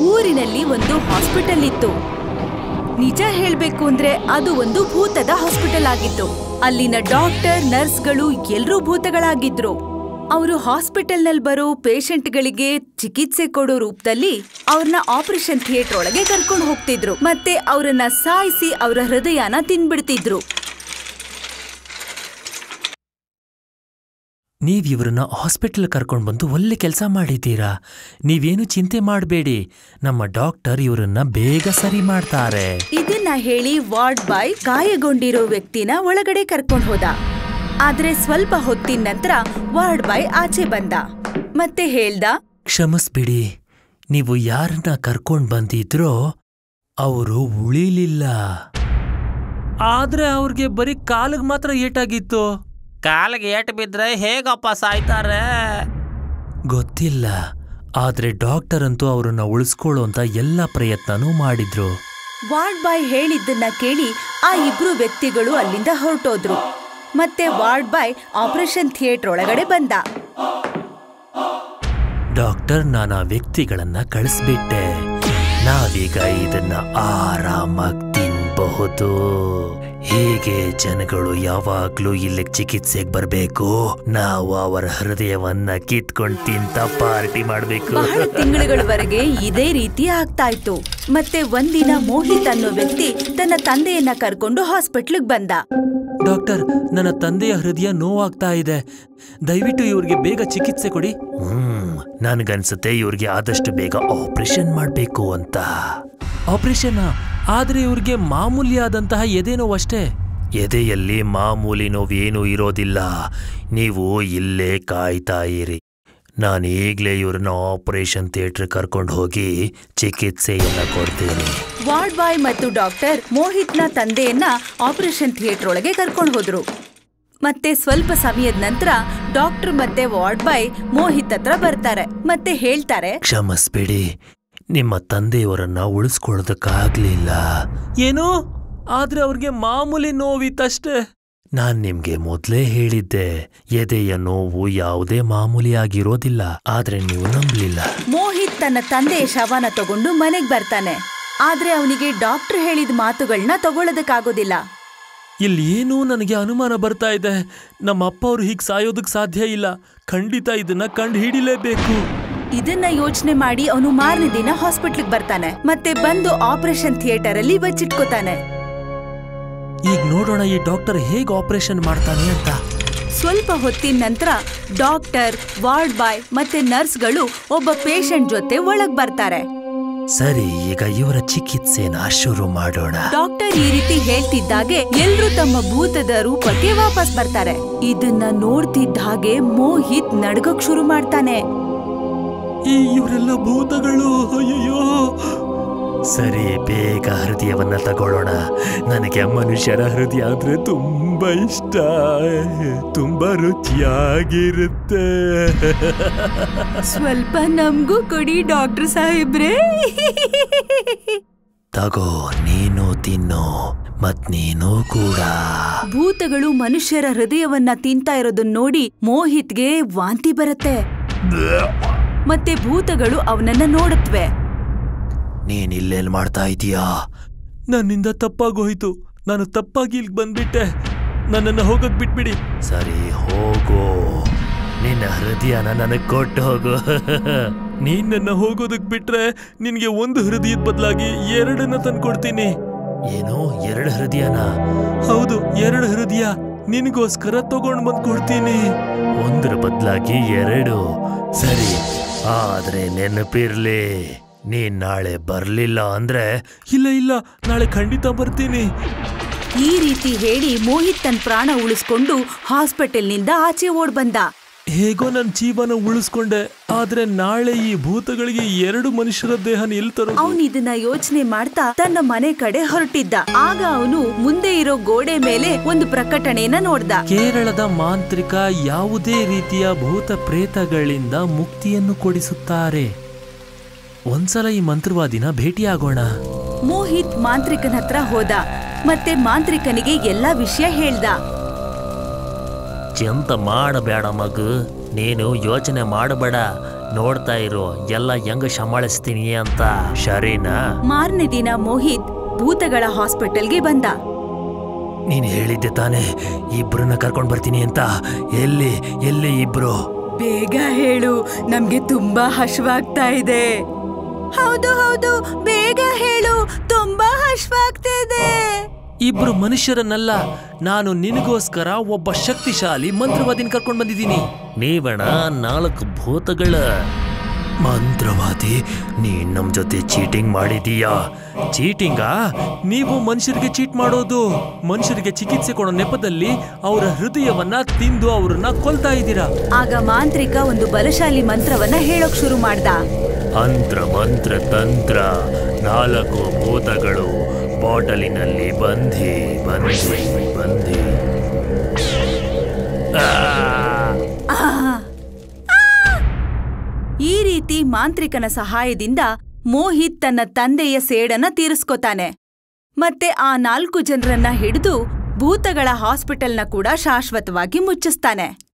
ಊರಿನಲ್ಲಿ ಒಂದು ಹಾಸ್ಪಿಟಲ್ ಇತ್ತು ನಿಜ ಹೇಳ್ಬೇಕು ಅಂದ್ರೆ ಅದು ಒಂದು ಭೂತದ ಹಾಸ್ಪಿಟಲ್ ಆಗಿತ್ತು ಅಲ್ಲಿನ ಡಾಕ್ಟರ್ ನರ್ಸ್ಗಳು ಎಲ್ರೂ ಭೂತಗಳಾಗಿದ್ರು ಅವರು ಹಾಸ್ಪಿಟಲ್ನಲ್ಲಿ ಬರೋ ಪೇಷಂಟ್ಗಳಿಗೆ ಚಿಕಿತ್ಸೆ ಕೊಡೋ ರೂಪದಲ್ಲಿ ಅವ್ರನ್ನ ಆಪರೇಷನ್ ಥಿಯೇಟರ್ ಒಳಗೆ ಕರ್ಕೊಂಡು ಹೋಗ್ತಿದ್ರು ಮತ್ತೆ ಅವರನ್ನ ಸಾಯಿಸಿ ಅವರ ಹೃದಯನ ತಿನ್ಬಿಡ್ತಿದ್ರು ನೀವ್ ಇವ್ರನ್ನ ಹಾಸ್ಪಿಟಲ್ ಕರ್ಕೊಂಡು ಬಂದು ಒಳ್ಳೆ ಕೆಲಸ ಮಾಡಿದ್ದೀರಾ ನೀವೇನು ಚಿಂತೆ ಮಾಡಬೇಡಿ ನಮ್ಮ ಡಾಕ್ಟರ್ ಇವ್ರನ್ನ ಬೇಗ ಸರಿ ಮಾಡ್ತಾರೆ ಇದನ್ನ ಹೇಳಿ ವಾರ್ಡ್ ಬಾಯ್ ಗಾಯಗೊಂಡಿರೋ ವ್ಯಕ್ತಿನ ಒಳಗಡೆ ಕರ್ಕೊಂಡು ಹೋದ ಆದ್ರೆ ಸ್ವಲ್ಪ ಹೊತ್ತಿನ ನಂತರ ವಾರ್ಡ್ ಬಾಯ್ ಆಚೆ ಬಂದ ಮತ್ತೆ ಹೇಳ್ದ ಕ್ಷಮಿಸ್ಬಿಡಿ ನೀವು ಯಾರನ್ನ ಕರ್ಕೊಂಡ್ ಬಂದಿದ್ರೋ ಅವರು ಉಳಿಲಿಲ್ಲ ಆದ್ರೆ ಅವ್ರಿಗೆ ಬರೀ ಕಾಲಿಗೆ ಮಾತ್ರ ಏಟಾಗಿತ್ತು ಕಾಲಿಗೆ ಏಟು ಬಿದ್ರೆ ಹೇಗಪ್ಪ ಸಾಯ್ತಾರೆ ಗೊತ್ತಿಲ್ಲ ಆದ್ರೆ ಡಾಕ್ಟರ್ ಅಂತೂ ಅವ್ರನ್ನ ಉಳಿಸ್ಕೊಳ್ಳೋಂತ ಎಲ್ಲ ಪ್ರಯತ್ನನೂ ಮಾಡಿದ್ರು ವಾರ್ಡ್ ಬಾಯ್ ಹೇಳಿದ್ದನ್ನ ಕೇಳಿ ಆ ಇಬ್ರು ವ್ಯಕ್ತಿಗಳು ಅಲ್ಲಿಂದ ಹೊರಟೋದ್ರು ಮತ್ತೆ ವಾರ್ಡ್ ಬಾಯ್ ಆಪರೇಷನ್ ಥಿಯೇಟರ್ ಒಳಗಡೆ ಬಂದ ಡಾಕ್ಟರ್ ನಾನು ಆ ವ್ಯಕ್ತಿಗಳನ್ನ ಕಳಿಸ್ಬಿಟ್ಟೆ ನಾವೀಗ ಇದನ್ನ ಆರಾಮಾಗಿ ತಿನ್ಬಹುದು ಹೀಗೆ ಜನಗಳು ಯಾವಾಗ್ಲೂ ಇಲ್ಲಿ ಚಿಕಿತ್ಸೆಗೆ ಬರ್ಬೇಕು ನಾವು ಅವರ ಹೃದಯವನ್ನ ಕಿತ್ಕೊಂಡ್ ತಿಂತ ಪಾರ್ಟಿ ಮಾಡ್ಬೇಕು ಬಹಳ ತಿಂಗಳುಗಳವರೆಗೆ ಇದೇ ರೀತಿ ಆಗ್ತಾ ಇತ್ತು ಮತ್ತೆ ಒಂದಿನ ಮೋಹಿತ್ ಅನ್ನೋ ವ್ಯಕ್ತಿ ತನ್ನ ತಂದೆಯನ್ನ ಕರ್ಕೊಂಡು ಹಾಸ್ಪಿಟ್ಲಿಗ್ ಬಂದ ಡಾಕ್ಟರ್ ನನ್ನ ತಂದೆಯ ಹೃದಯ ನೋವಾಗ್ತಾ ಇದೆ ದಯವಿಟ್ಟು ಇವ್ರಿಗೆ ಬೇಗ ಚಿಕಿತ್ಸೆ ಕೊಡಿ ಹ್ಮ್ ನನ್ಗನ್ಸುತ್ತೆ ಇವ್ರಿಗೆ ಆದಷ್ಟು ಬೇಗ ಆಪರೇಷನ್ ಮಾಡ್ಬೇಕು ಅಂತ ಆಪರೇಷನ್ ಆದ್ರೆ ಇವ್ರಿಗೆ ಮಾಮೂಲಿ ಆದಂತಹ ಎದೆ ನೋವು ಅಷ್ಟೇ ಎದೆಯಲ್ಲಿ ಮಾಮೂಲಿ ನೋವೇನೂ ಇರೋದಿಲ್ಲ ನೀವು ಇಲ್ಲೇ ಕಾಯ್ತಾ ಇರಿ ನಾನು ಈಗಲೇ ಇವ್ರನ್ನ ಆಪರೇಷನ್ ಥಿಯೇಟರ್ ಕರ್ಕೊಂಡು ಹೋಗಿ ಚಿಕಿತ್ಸೆಯನ್ನ ಕೊಡ್ತೀನಿ ವಾರ್ಡ್ ಬಾಯ್ ಮತ್ತು ಡಾಕ್ಟರ್ ಮೋಹಿತ್ನ ತಂದೆಯನ್ನ ಆಪರೇಷನ್ ಥಿಯೇಟರ್ ಒಳಗೆ ಕರ್ಕೊಂಡು ಹೋದ್ರು ಮತ್ತೆ ಸ್ವಲ್ಪ ಸಮಯದ ನಂತರ ಡಾಕ್ಟರ್ ಮತ್ತೆ ವಾರ್ಡ್ ಬಾಯ್ ಮೋಹಿತ್ ಹತ್ರ ಬರ್ತಾರೆ ಮತ್ತೆ ಹೇಳ್ತಾರೆ ಕ್ಷಮಿಸ್ಬಿಡಿ ನಿಮ್ಮ ತಂದೆಯವರನ್ನ ಉಳಿಸ್ಕೊಳ್ಳೋದಕ್ಕಾಗ್ಲಿಲ್ಲ ಏನು ಆದ್ರೆ ಅವ್ರಿಗೆ ಮಾಮೂಲಿ ನೋವಿತ್ತಷ್ಟೇ ನಾನ್ ನಿಮ್ಗೆ ಮೊದ್ಲೇ ಹೇಳಿದ್ದೆ ಎದೆಯ ನೋವು ಯಾವುದೇ ಮಾಮೂಲಿಯಾಗಿರೋದಿಲ್ಲ ಆದ್ರೆ ನೀವು ನಂಬಲಿಲ್ಲ ಮೋಹಿತ್ ತನ್ನ ತಂದೆಯ ಶವನ ತಗೊಂಡು ಮನೆಗ್ ಬರ್ತಾನೆ ಆದ್ರೆ ಅವನಿಗೆ ಡಾಕ್ಟರ್ ಹೇಳಿದ ಮಾತುಗಳನ್ನ ತಗೊಳ್ಳೋದಕ್ಕಾಗೋದಿಲ್ಲ ಇಲ್ಲಿ ಏನೂ ನನಗೆ ಅನುಮಾನ ಬರ್ತಾ ಇದೆ ನಮ್ಮ ಅಪ್ಪ ಅವ್ರು ಹೀಗೆ ಸಾಯೋದಕ್ ಸಾಧ್ಯ ಇಲ್ಲ ಖಂಡಿತ ಇದನ್ನ ಕಂಡು ಹಿಡಿಲೇಬೇಕು ಇದನ್ನ ಯೋಚನೆ ಮಾಡಿ ಅವನು ಮಾರನೇ ದಿನ ಹಾಸ್ಪಿಟ್ಲಿಗೆ ಬರ್ತಾನೆ ಮತ್ತೆ ಬಂದು ಆಪರೇಷನ್ ಥಿಯೇಟರ್ ಅಲ್ಲಿ ಬಚ್ಚಿಟ್ಕೋತಾನೆ ಈಗ ನೋಡೋಣ ಈ ಡಾಕ್ಟರ್ ಹೇಗೆ ಆಪರೇಷನ್ ಮಾಡ್ತಾನೆ ಅಂತ ಸ್ವಲ್ಪ ಹೊತ್ತಿನ ನಂತರ ಡಾಕ್ಟರ್ ವಾರ್ಡ್ ಬಾಯ್ ಮತ್ತೆ ನರ್ಸ್ಗಳು ಒಬ್ಬ ಪೇಷಂಟ್ ಜೊತೆ ಒಳಗ್ ಬರ್ತಾರೆ ಸರಿ ಈಗ ಇವರ ಚಿಕಿತ್ಸೆನ ಶುರು ಮಾಡೋಣ ಡಾಕ್ಟರ್ ಈ ರೀತಿ ಹೇಳ್ತಿದ್ದಾಗೆ ಎಲ್ರೂ ತಮ್ಮ ಭೂತದ ರೂಪಕ್ಕೆ ವಾಪಸ್ ಬರ್ತಾರೆ ಇದನ್ನ ನೋಡ್ತಿದ್ದ ಹಾಗೆ ಮೋಹಿತ್ ನಡ್ಗಕ್ ಶುರು ಮಾಡ್ತಾನೆ ಈ ಇವರೆಲ್ಲ ಭೂತಗಳು ಅಯ್ಯಯ್ಯೋ ಸರಿ ಬೇಗ ಹೃದಯವನ್ನ ತಗೊಳ್ಳೋಣ ನನಗೆ ಮನುಷ್ಯರ ಹೃದಯ ಅಂದ್ರೆ ತುಂಬಾ ಇಷ್ಟ ತುಂಬಾ ರುಚಿಯಾಗಿರುತ್ತೆ ಸ್ವಲ್ಪ ನಮ್ಗೂ ಕೊಡಿ ಡಾಕ್ಟರ್ ಸಾಹೇಬ್ರೆ ತಗೋ ನೀನು ತಿನ್ನು ಮತ್ ನೀನು ಕೂಡ ಭೂತಗಳು ಮನುಷ್ಯರ ಹೃದಯವನ್ನ ತಿಂತಾ ಇರೋದನ್ನ ನೋಡಿ ಮೋಹಿತ್ಗೆ ವಾಂತಿ ಬರುತ್ತೆ ಮತ್ತೆ ಭೂತಗಳು ಅವನನ್ನ ನೋಡತ್ವೆ ನೀನ್ ಇಲ್ಲೇನ್ ಮಾಡ್ತಾ ಇದೀಯಾ ನನ್ನಿಂದ ತಪ್ಪಾಗೋಯ್ತು ನಾನು ತಪ್ಪಾಗಿ ಇಲ್ಲಿಗೆ ಬಂದ್ಬಿಟ್ಟೆ ನನ್ನನ್ನು ಹೋಗಕ್ ಬಿಟ್ಬಿಡಿ ಸರಿ ಹೋಗು ನಿನ್ನ ಹೃದಯನ ನನಗ್ ಕೊಟ್ಟು ಹೋಗು ನೀನ್ ನನ್ನ ಹೋಗೋದಕ್ ಬಿಟ್ರೆ ನಿನ್ಗೆ ಒಂದು ಹೃದಯದ ಬದಲಾಗಿ ಎರಡನ್ನ ತಂದ್ಕೊಡ್ತೀನಿ ಏನು ಎರಡು ಹೃದಯನ ಹೌದು ಎರಡು ಹೃದಯ ನಿನಗೋಸ್ಕರ ತಗೊಂಡ್ ಬಂದ್ ಕೊಡ್ತೀನಿ ಒಂದ್ರ ಬದಲಾಗಿ ಎರಡು ಸರಿ ಆದ್ರೆ ನೆನಪಿರ್ಲಿ ನೀನ್ ನಾಳೆ ಬರ್ಲಿಲ್ಲ ಅಂದ್ರೆ ಇಲ್ಲ ಇಲ್ಲ ನಾಳೆ ಖಂಡಿತ ಬರ್ತೀನಿ ಈ ರೀತಿ ಹೇಳಿ ಮೋಹಿತ್ ತನ್ನ ಪ್ರಾಣ ಉಳಿಸ್ಕೊಂಡು ಹಾಸ್ಪಿಟಲ್ನಿಂದ ಆಚೆ ಓಡ್ ಬಂದ ಹೇಗೋ ನನ್ನ ಜೀವನ ಉಳಿಸ್ಕೊಂಡೆ ಆದ್ರೆ ನಾಳೆ ಈ ಭೂತಗಳಿಗೆ ಎರಡು ಮನುಷ್ಯರ ದೇಹನ ಎಲ್ಲಿ ತರೋ ಅವನ್ ಇದನ್ನ ಯೋಚನೆ ಮಾಡ್ತಾ ತನ್ನ ಮನೆ ಕಡೆ ಹೊರಟಿದ್ದ ಆಗ ಅವನು ಮುಂದೆ ಇರೋ ಗೋಡೆ ಮೇಲೆ ಒಂದು ಪ್ರಕಟಣೆನ ನೋಡ್ದ ಕೇರಳದ ಮಾಂತ್ರಿಕ ಯಾವುದೇ ರೀತಿಯ ಭೂತ ಪ್ರೇತಗಳಿಂದ ಮುಕ್ತಿಯನ್ನು ಕೊಡಿಸುತ್ತಾರೆ ಒಂದ್ಸಲ ಈ ಮಂತ್ರವಾದಿನ ಭೇಟಿಯಾಗೋಣ ಮೋಹಿತ್ ಮಾಂತ್ರಿಕನ ಹತ್ರ ಹೋದ ಮತ್ತೆ ಮಾಂತ್ರಿಕನಿಗೆ ಎಲ್ಲಾ ವಿಷಯ ಹೇಳ್ದ ಚಿಂತ ಮಾಡಬೇಡ ಮಗು ನೀನು ಯೋಚನೆ ಮಾಡಬೇಡ ನೋಡ್ತಾ ಇರು ಎಲ್ಲ ಹೆಂಗ ಸಂಭಾಳಿಸ್ತೀನಿ ಅಂತ ಸರಿನಾ ಮಾರನೇ ದಿನ ಮೋಹಿತ್ ಭೂತಗಳ ಹಾಸ್ಪಿಟಲ್ಗೆ ಬಂದ ನೀನು ಹೇಳಿದ್ದೆ ತಾನೇ ಇಬ್ರನ್ನ ಕರ್ಕೊಂಡ್ ಬರ್ತೀನಿ ಅಂತ ಎಲ್ಲಿ ಎಲ್ಲಿ ಇಬ್ರು ಬೇಗ ಹೇಳು ನಮ್ಗೆ ತುಂಬಾ ಹಶ್ವಾಗ್ತಾ ಇದೆ ಹೌದು ಹೌದು ಬೇಗ ಹೇಳು ತುಂಬಾ ಹಶ್ವಾಗ್ತಿದೆ ಇಬ್ರು ಮನುಷ್ಯರನ್ನಲ್ಲ ನಾನು ನಿನಗೋಸ್ಕರ ಒಬ್ಬ ಶಕ್ತಿಶಾಲಿ ಮಂತ್ರವಾದಿನ ಕರ್ಕೊಂಡ್ ಬಂದಿದ್ದೀನಿ ನೀವಣ ನಾಲ್ಕು ಭೂತಗಳ ಮಂತ್ರವಾದಿ ನೀನ್ ನಮ್ ಜೊತೆ ಚೀಟಿಂಗ್ ಮಾಡಿದೀಯಾ ಚೀಟಿಂಗಾ ನೀವು ಮನುಷ್ಯರಿಗೆ ಚೀಟ್ ಮಾಡೋದು ಮನುಷ್ಯರಿಗೆ ಚಿಕಿತ್ಸೆ ಕೊಡೋ ನೆಪದಲ್ಲಿ ಅವರ ಹೃದಯವನ್ನ ತಿಂದು ಅವ್ರನ್ನ ಕೊಲ್ತಾ ಇದ್ದೀರಾ ಆಗ ಮಾಂತ್ರಿಕ ಒಂದು ಬಲಶಾಲಿ ಮಂತ್ರವನ್ನ ಹೇಳೋಕ್ ಶುರು ಮಾಡ್ದ ಅಂತ್ರ ಮಂತ್ರ ತಂತ್ರ ನಾಲ್ಕು ಭೂತಗಳು ಬಾಟಲಿನಲ್ಲಿ ಬಂಧಿ ಬಂಧಿ ಬಂಧಿ ಆ! ಈ ರೀತಿ ಮಾಂತ್ರಿಕನ ಸಹಾಯದಿಂದ ಮೋಹಿತ್ ತನ್ನ ತಂದೆಯ ಸೇಡನ್ನ ತೀರಿಸ್ಕೊತಾನೆ ಮತ್ತೆ ಆ ನಾಲ್ಕು ಜನರನ್ನ ಹಿಡಿದು ಭೂತಗಳ ಹಾಸ್ಪಿಟಲ್ನ ಕೂಡ ಶಾಶ್ವತವಾಗಿ ಮುಚ್ಚಿಸ್ತಾನೆ